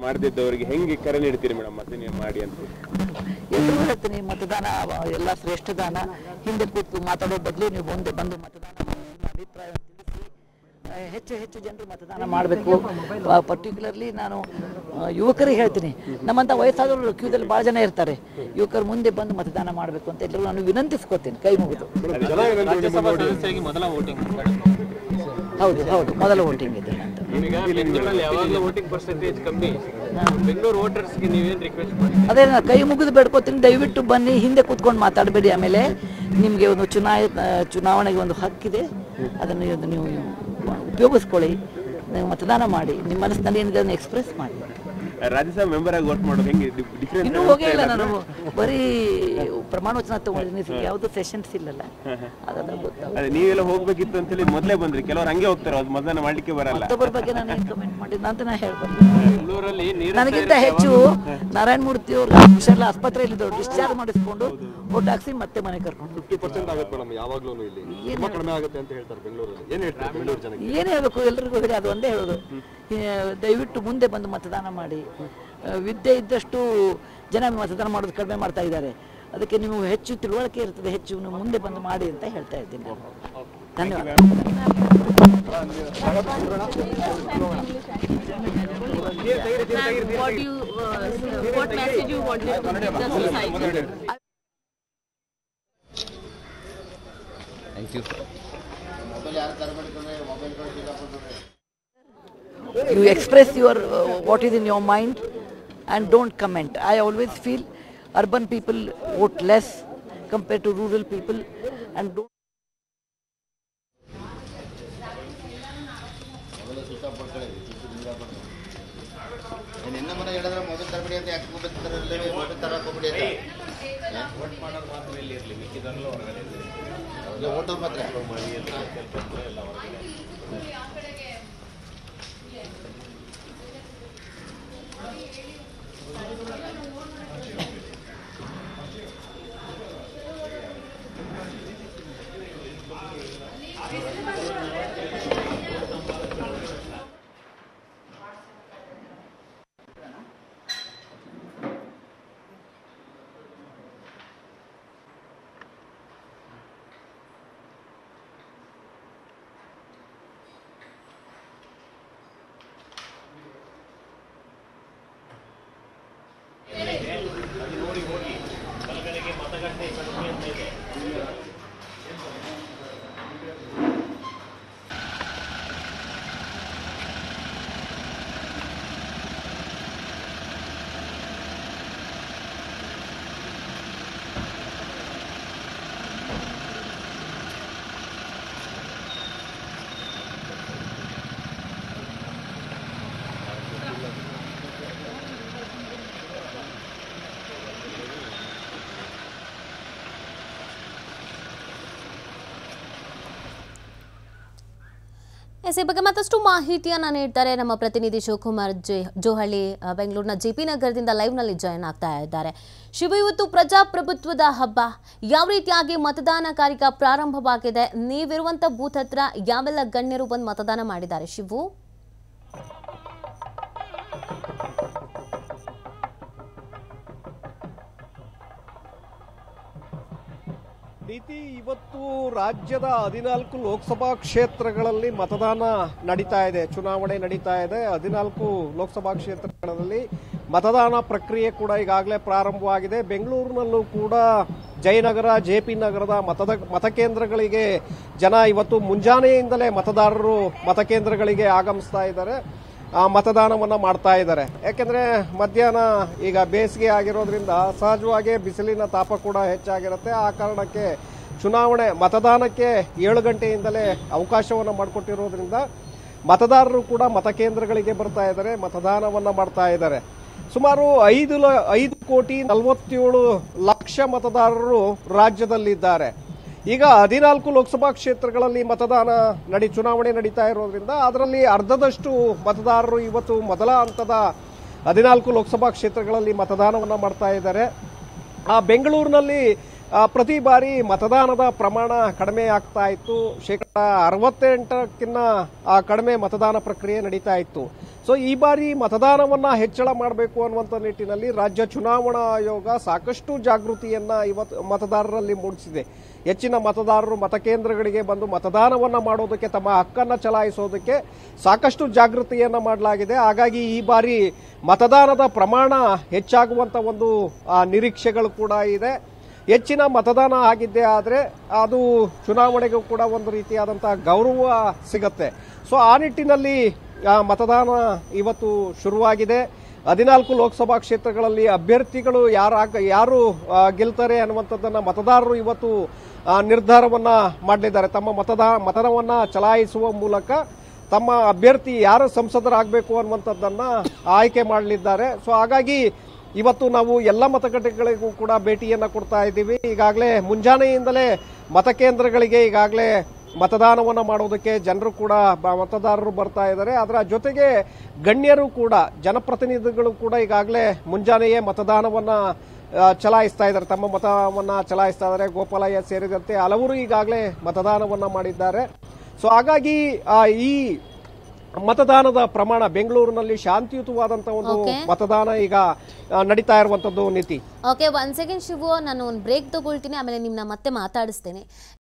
ಮಾಡದಿದ್ದವರಿಗೆ ಹೆಂಗೆ ಕರೆ ನೀಡ್ತೀರಿ ಮೇಡಮ್ ಮತ್ತೆ ನೀವು ಮಾಡಿ ಅಂತ ಎಲ್ಲರೂ ಹೇಳ್ತೀನಿ ಮತದಾನ ಅವ- ಎಲ್ಲ ಶ್ರೇಷ್ಠ ದಾನ ಹಿಂದೆ ಕೂತು ಮಾತಾಡೋ ಬದಲು ನೀವು ಮುಂದೆ ಬಂದು ಮತದಾನ ಮಾಡಿ ನಿಮ್ಮ ಅಭಿಪ್ರಾಯ ತಿಳಿಸಿ ಆ, ಹೆಚ್ಚು ಹೆಚ್ಚು ಜನರು ಮತದಾನ ಮಾಡಬೇಕು ಪರ್ಟಿಕ್ಯುಲರ್ಲಿ ನಾನು ಆ, ಯುವಕರಿಗೆ ಹೇಳ್ತೀನಿ ನಮ್ಮಂಥ ವಯಸ್ಸಾದವರು ಕ್ಯೂದಲ್ಲಿ ಭಾಳ ಜನ ಇರ್ತಾರೆ ಯುವಕರು ಮುಂದೆ ಬಂದು ಮತದಾನ ಮಾಡಬೇಕು ಅಂತ ಎಲ್ಲರೂ ನಾನು ವಿನಂತಿಸ್ಕೊತೀನಿ ಕೈ ಮುಗಿದು ರಾಜ್ಯಸಭಾ ಸದಸ್ಯರಾಗಿ ಮೊದಲ ವೋಟಿಂಗ್ ಹೌದು ಹೌದು ಮೊದಲ ವೋಟಿಂಗ್ ಇದೆ ನಂದು ಈಗ ಬೆಂಗಳೂರಲ್ಲಿ ಯಾವಾಗಲೂ ವೋಟಿಂಗ್ ಪರ್ಸೆಂಟೇಜ್ ಕಮ್ಮಿ ಬೆಂಗಳೂರು ವೋಟರ್ಸ್ಗೆ ನೀವೇನು ರಿಕ್ವೆಸ್ಟ್ ಮಾಡಿ ಅದೇ ನಾನು ಕೈ ಮುಗಿದು ಬೇಡ್ಕೋತೀನಿ ದಯವಿಟ್ಟು ಬನ್ನಿ ಹಿಂದೆ ಕೂತ್ಕೊಂಡು ಮಾತಾಡಬೇಡಿ ಆಮೇಲೆ ನಿಮಗೆ ಒಂದು ಚುನಾಯ ಆ, ಚುನಾವಣೆಗೆ ಒಂದು ಹಕ್ಕಿದೆ ಅದನ್ನು ಇವತ್ತು ನೀವು ಉಪಯೋಗಿಸ್ಕೊಳ್ಳಿ ನೀವು ಮತದಾನ ಮಾಡಿ ನಿಮ್ಮ ಮನಸ್ಸಿನಲ್ಲಿ ಏನಿದೆ ಅದನ್ನು ಎಕ್ಸ್ಪ್ರೆಸ್ ಮಾಡಿ ರಾಜ್ಯಸಭಾ ಮೆಂಬರ್ ಆಗಿ ವೋಟ್ ಮಾಡೋದು ಹೆಂಗೆ ಡಿಫ್ರೆನ್ಸ್ ಇನ್ನೂ ಹೋಗೇ ಇಲ್ಲ ನಾನು ಬರೀ ಪ್ರಮಾಣ ವಚನ ತಗೊಂಡಿದ್ದೀನಿ ಯಾವುದು ಸೆಷನ್ಸ್ ಇಲ್ಲಲ್ಲ ಅದೆಲ್ಲ ಗೊತ್ತಾಗ ಅದೇ ನೀವೆಲ್ಲ ಹೋಗ್ಬೇಕಿತ್ತು ಅಂತ ಹೇಳಿ ಮೊದಲೇ ಬಂದ್ರಿ ಕೆಲವರು ಹಂಗೆ ಹೋಗ್ತಾರೆ ಅದು ಮತದಾನ ಮಾಡ್ಲಿಕ್ಕೆ ಬರಲ್ಲ ಮತ್ತೊಬ್ಬರ ಬಗ್ಗೆ ನಾನು ಏನು ಕಮೆಂಟ್ ಮಾಡಿದ್ನ ಅಂತ ನಾನು ಹೇಳ್ಬಾರ್ದು ಬೆಂಗಳೂರಲ್ಲಿ ನೀರು ನನಗಿಂತ ಹೆಚ್ಚು ನಾರಾಯಣ ಮೂರ್ತಿ ಅವರು ಹುಷಾರಿಲ್ಲ ಆಸ್ಪತ್ರೆಯಲ್ಲಿದ್ದವರು ಡಿಸ್ಚಾರ್ಜ್ ಮಾಡಿಸ್ಕೊಂಡು ಓಟ್ ಹಾಕ್ಸಿ ಮತ್ತೆ ಮನೆ ಕರ್ಕೊಂಡು ಫಿಫ್ಟಿ ಪರ್ಸೆಂಟ್ ಆಗುತ್ತೆ ಮೇಡಮ್ ಯಾವಾಗ್ಲೂ ಇಲ್ಲಿ ತುಂಬಾ ಕಡಿಮೆ ಆಗುತ್ತೆ ಅಂತ ಹೇಳ್ತಾರೆ ಬೆಂಗಳೂರಲ್ಲಿ ಏನ್ ಹೇಳ್ತಾರೆ ಬೆಂಗಳೂರು ಜನಕ್ಕೆ ಏನು ಹೇಳಬೇಕು ಎಲ್ರಿಗೂ ಹೇಳಿ ಅದು ಒಂದೇ ಹೇಳೋದು ಈ, ದಯವಿಟ್ಟು ಮುಂದೆ ಬಂದು ಮತದಾನ ಮಾಡಿ ಆ, ವಿದ್ಯೆ ಇದ್ದಷ್ಟು ಜನ ಮತದಾನ ಮಾಡೋದು ಕಡಿಮೆ ಮಾಡ್ತಾ ಇದ್ದಾರೆ ಅದಕ್ಕೆ ನೀವು ಹೆಚ್ಚು ತಿಳುವಳಿಕೆ ಇರ್ತದೆ ಹೆಚ್ಚು ನೀವು ಮುಂದೆ ಬಂದು ಮಾಡಿ ಅಂತ ಹೇಳ್ತಾ ಇದ್ದೀನಿ ನಾನು. ಧನ್ಯವಾದ what you uh, what message you wanted to give the society you express your uh, what is in your mind and don't comment i always feel urban people vote less compared to rural people and don't ನಿನ್ನ ಮನೆ ಹೇಳಿದ್ರೆ mobile ತರಬೇಡಿ ಅಂತ ಯಾಕೆ mobile ತರಲಿ mobile ತರಕ್ಕೆ ಹೋಗ್ಬಿಡಿ ಅಂತ vote ಮಾತ್ರ ಎಸ್ ಈ ಬಗ್ಗೆ ಮತ್ತಷ್ಟು ಮಾಹಿತಿಯನ್ನ ನೀಡ್ತಾರೆ ನಮ್ಮ ಪ್ರತಿನಿಧಿ ಶಿವಕುಮಾರ್ ಜೆ ಜೋಹಳ್ಳಿ ಆ, ಬೆಂಗಳೂರಿನ ಜೆ ಪಿ ನಗರದಿಂದ ಲೈವ್ನಲ್ಲಿ ಜಾಯ್ನ್ ಆಗ್ತಾ ಇದ್ದಾರೆ ಶಿವ ಇವತ್ತು ಪ್ರಜಾಪ್ರಭುತ್ವದ ಹಬ್ಬ ಯಾವ ರೀತಿಯಾಗಿ ಮತದಾನ ಕಾರ್ಯ ಪ್ರಾರಂಭವಾಗಿದೆ ನೀವಿರುವಂತ ಬೂತ್ ಹತ್ರ ಯಾವೆಲ್ಲ ಗಣ್ಯರು ಬಂದು ಮತದಾನ ಮಾಡಿದ್ದಾರೆ ಶಿವು ಪ್ರೀತಿ ಇವತ್ತು ರಾಜ್ಯದ ಹದಿನಾಲ್ಕು ಲೋಕಸಭಾ ಕ್ಷೇತ್ರಗಳಲ್ಲಿ ಮತದಾನ ನಡೀತಾ ಇದೆ ಚುನಾವಣೆ ನಡೀತಾ ಇದೆ ಹದಿನಾಲ್ಕು ಲೋಕಸಭಾ ಕ್ಷೇತ್ರಗಳಲ್ಲಿ ಮತದಾನ ಪ್ರಕ್ರಿಯೆ ಕೂಡ ಈಗಾಗಲೇ ಪ್ರಾರಂಭವಾಗಿದೆ ಬೆಂಗಳೂರಿನಲ್ಲೂ ಕೂಡ ಜಯನಗರ ಜೆ ಪಿ ನಗರದ ಮತದ ಮತಕೇಂದ್ರಗಳಿಗೆ ಜನ ಇವತ್ತು ಮುಂಜಾನೆಯಿಂದಲೇ ಮತದಾರರು ಮತಕೇಂದ್ರಗಳಿಗೆ ಆಗಮಿಸ್ತಾ ಇದ್ದಾರೆ ಆ ಮತದಾನವನ್ನ ಮಾಡ್ತಾ ಇದ್ದಾರೆ ಯಾಕೆಂದ್ರೆ ಮಧ್ಯಾಹ್ನ ಈಗ ಬೇಸಿಗೆ ಆಗಿರೋದ್ರಿಂದ ಸಹಜವಾಗಿ ಬಿಸಿಲಿನ ತಾಪ ಕೂಡ ಹೆಚ್ಚಾಗಿರುತ್ತೆ ಆ ಕಾರಣಕ್ಕೆ ಚುನಾವಣೆ ಮತದಾನಕ್ಕೆ ಏಳು ಗಂಟೆಯಿಂದಲೇ ಅವಕಾಶವನ್ನು ಮಾಡಿಕೊಟ್ಟಿರೋದ್ರಿಂದ ಮತದಾರರು ಕೂಡ ಮತಕೇಂದ್ರಗಳಿಗೆ ಬರ್ತಾ ಇದ್ದಾರೆ ಮತದಾನವನ್ನ ಮಾಡ್ತಾ ಇದ್ದಾರೆ ಸುಮಾರು ಐದು ಲ ಐದು ಕೋಟಿ ನಲವತ್ತೇಳು ಲಕ್ಷ ಮತದಾರರು ರಾಜ್ಯದಲ್ಲಿದ್ದಾರೆ ಈಗ ಹದಿನಾಲ್ಕು ಲೋಕಸಭಾ ಕ್ಷೇತ್ರಗಳಲ್ಲಿ ಮತದಾನ ನಡಿ ಚುನಾವಣೆ ನಡೀತಾ ಇರೋದ್ರಿಂದ ಅದರಲ್ಲಿ ಅರ್ಧದಷ್ಟು ಮತದಾರರು ಇವತ್ತು ಮೊದಲ ಹಂತದ ಹದಿನಾಲ್ಕು ಲೋಕಸಭಾ ಕ್ಷೇತ್ರಗಳಲ್ಲಿ ಮತದಾನವನ್ನು ಮಾಡ್ತಾ ಇದ್ದಾರೆ ಆ ಬೆಂಗಳೂರಿನಲ್ಲಿ ಆ, ಪ್ರತಿ ಬಾರಿ ಮತದಾನದ ಪ್ರಮಾಣ ಕಡಿಮೆ ಆಗ್ತಾ ಇತ್ತು ಶೇಕಡ ಅರವತ್ತೆಂಟಕ್ಕಿಂತ ಆ, ಕಡಿಮೆ ಮತದಾನ ಪ್ರಕ್ರಿಯೆ ನಡೀತಾ ಇತ್ತು ಸೊ ಈ ಬಾರಿ ಮತದಾನವನ್ನ ಹೆಚ್ಚಳ ಮಾಡಬೇಕು ಅನ್ನುವಂಥ ನಿಟ್ಟಿನಲ್ಲಿ ರಾಜ್ಯ ಚುನಾವಣಾ ಆಯೋಗ ಸಾಕಷ್ಟು ಜಾಗೃತಿಯನ್ನ ಇವತ್ತು ಮತದಾರರಲ್ಲಿ ಮೂಡಿಸಿದೆ ಹೆಚ್ಚಿನ ಮತದಾರರು ಮತಕೇಂದ್ರಗಳಿಗೆ ಬಂದು ಮತದಾನವನ್ನ ಮಾಡೋದಕ್ಕೆ ತಮ್ಮ ಹಕ್ಕನ್ನ ಚಲಾಯಿಸೋದಕ್ಕೆ ಸಾಕಷ್ಟು ಜಾಗೃತಿಯನ್ನ ಮಾಡಲಾಗಿದೆ ಹಾಗಾಗಿ ಈ ಬಾರಿ ಮತದಾನದ ಪ್ರಮಾಣ ಹೆಚ್ಚಾಗುವಂತ ಒಂದು ಆ, ನಿರೀಕ್ಷೆಗಳು ಕೂಡ ಇದೆ ಹೆಚ್ಚಿನ ಮತದಾನ ಆಗಿದ್ದೇ ಆದರೆ ಅದು ಚುನಾವಣೆಗೂ ಕೂಡ ಒಂದು ರೀತಿಯಾದಂತಹ ಗೌರವ ಸಿಗತ್ತೆ ಸೊ ಆ ನಿಟ್ಟಿನಲ್ಲಿ ಆ, ಮತದಾನ ಇವತ್ತು ಶುರುವಾಗಿದೆ ಹದಿನಾಲ್ಕು ಲೋಕಸಭಾ ಕ್ಷೇತ್ರಗಳಲ್ಲಿ ಅಭ್ಯರ್ಥಿಗಳು ಯಾರಾಗ ಯಾರು ಆ, ಗೆಲ್ತಾರೆ ಅನ್ನುವಂಥದ್ದನ್ನ ಮತದಾರರು ಇವತ್ತು ಆ, ನಿರ್ಧಾರವನ್ನ ಮಾಡಲಿದ್ದಾರೆ ತಮ್ಮ ಮತದಾ ಮತವನ್ನ ಚಲಾಯಿಸುವ ಮೂಲಕ ತಮ್ಮ ಅಭ್ಯರ್ಥಿ ಯಾರು ಸಂಸದರಾಗಬೇಕು ಅನ್ನುವಂಥದ್ದನ್ನ ಆಯ್ಕೆ ಮಾಡಲಿದ್ದಾರೆ ಸೊ ಹಾಗಾಗಿ ಇವತ್ತು ನಾವು ಎಲ್ಲ ಮತಗಟ್ಟೆಗಳಿಗೂ ಕೂಡ ಭೇಟಿಯನ್ನ ಕೊಡ್ತಾ ಇದ್ದೀವಿ ಈಗಾಗಲೇ ಮುಂಜಾನೆಯಿಂದಲೇ ಮತಕೇಂದ್ರಗಳಿಗೆ ಈಗಾಗಲೇ ಮತದಾನವನ್ನ ಮಾಡೋದಕ್ಕೆ ಜನರು ಕೂಡ ಬ- ಮತದಾರರು ಬರ್ತಾ ಇದ್ದಾರೆ ಅದರ ಜೊತೆಗೆ ಗಣ್ಯರು ಕೂಡ ಜನಪ್ರತಿನಿಧಿಗಳು ಕೂಡ ಈಗಾಗಲೇ ಮುಂಜಾನೆಯೇ ಮತದಾನವನ್ನ ಆ, ಚಲಾಯಿಸ್ತಾ ಇದ್ದಾರೆ ತಮ್ಮ ಮತವನ್ನ ಚಲಾಯಿಸ್ತಾ ಇದ್ದಾರೆ ಗೋಪಾಲಯ್ಯ ಸೇರಿದಂತೆ ಹಲವರು ಈಗಾಗಲೇ ಮತದಾನವನ್ನ ಮಾಡಿದ್ದಾರೆ ಸೊ ಹಾಗಾಗಿ ಆ, ಈ ಮತದಾನದ ಪ್ರಮಾಣ ಬೆಂಗಳೂರಿನಲ್ಲಿ ಶಾಂತಿಯುತವಾದಂತ ಒಂದು Okay. ಮತದಾನ ಈಗ ಆ, ನಡೀತಾ ಇರುವಂತದ್ದು ನೀತಿ ಓಕೆ ಒನ್ ಸೆಕೆಂಡ್ ಶಿವು ನಾನು ಒಂದು ಬ್ರೇಕ್ ತಗೊಳ್ತೀನಿ ಆಮೇಲೆ ನಿಮ್ಮನ್ನ ಮತ್ತೆ ಮಾತಾಡಿಸ್ತೇನೆ